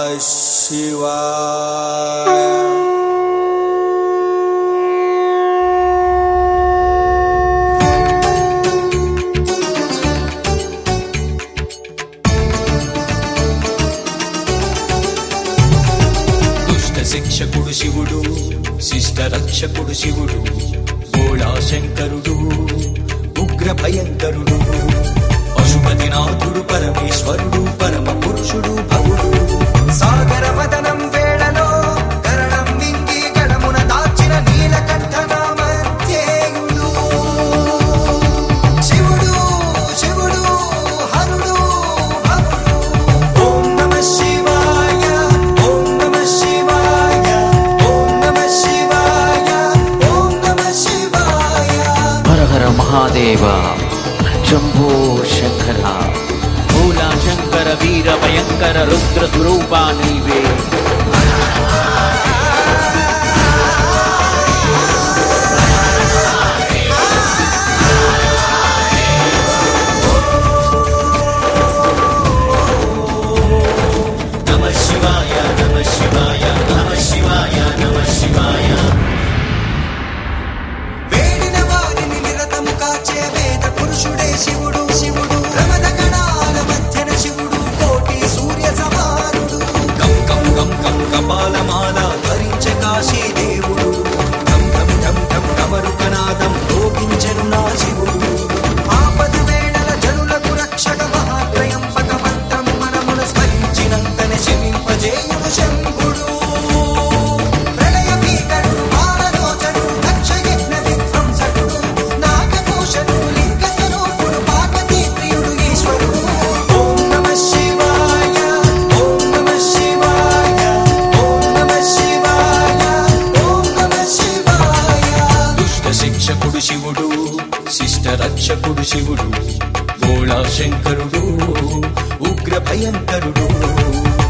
శివాయ దుష్ట శిక్షకుడు శివుడు శిష్ట రక్షకుడు శివుడు భోళా శంకరుడు ఉగ్ర భయంకరుడు పశుపతినాథుడు పరమేశ్వరుడు పరమ పురుషుడు భవుడు సాగర మదనం వేళలో కరణం వింగి గడమున దాచిన నీలకంఠ నామధ్యేయుడు శివుడు శివుడు హరుడు భవుడు ఓం నమ శివాయ ఓం నమ శివాయ ఓం నమ శివాయ ఓం నమ శివాయ హర హర మహాదేవ శంభో శంకర భోలా శంకర వీర భయంకర రుద్ర స్వరూపా నీవే నమ శివాయ నమ శివాయ నమ శివాయ నమ శివాయ వేడిన వారిని నిరతము కాచే వేద పురుషుడే శివుడు శివుడు ప్రమద గణాల మధ్యన శివుడు కోటి సూర్య సమానుడు కం కం కం కం కపాలమాల ధరించ కాశీ దేవుడు కం కం కం కం కమరుకనాదం లోకించెను నా శివుడు ఆపద వేళల జనులకు రక్షక మహాత్రయంపక మంత్రం మనమున స్మరించినంతనే శమింపజేయుడు శంభుడు ప్రళయ భీకరుడు బాలలోచనుడు దక్ష యజ్ఞ విధ్వంసకుడు నాగభూషణుడు లింగ స్వరూపుడు పార్వతీ ప్రియుడు ఈశ్వరుడు ఓం నమ శివాయ ఓం నమ శివాయ ఓం నమ శివాయ ఓం నమ శివాయ దుష్ట శిక్షకుడు శివుడు శిష్ట రక్షకుడు శివుడు భోళా శంకరుడు ఉగ్ర భయంకరుడు